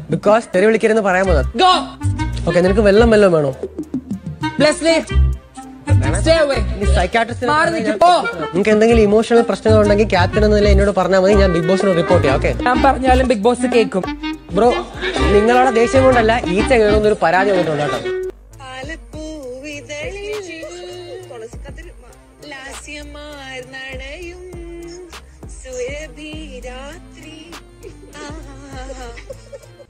Because തെറി വിളിക്കരുതെന്ന് പറയാൻ പോകുന്നത് Go! ഓക്കെ നിനക്ക് വെള്ളം വെള്ളം വേണോ Bless me. Stay away. Psychiatrist മാറി നിൽക്ക്. പോ. നിങ്ങൾക്ക് എന്തെങ്കിലും ഇമോഷണൽ പ്രശ്നങ്ങൾ ഉണ്ടെങ്കിൽ ക്യാപ്റ്റൻ എന്ന നില എന്നോട് പറഞ്ഞാൽ മതി ഞാൻ ബിഗ് ബോസിന് റിപ്പോർട്ട് ചെയ്യാം ഓക്കെ ഞാൻ പറഞ്ഞാലും ബിഗ് ബോസ് കേൾക്കും ബ്രോ നിങ്ങളുടെ ദേഷ്യം കൊണ്ടല്ല ഈച്ച കേടുന്നൊരു പരാതി കൊണ്ടുണ്ട് കേട്ടോ പാലപ്പൂവിതളിൽ ലാസ്യമാർ നടയും സുരഭി രാത്രി ആഹാ.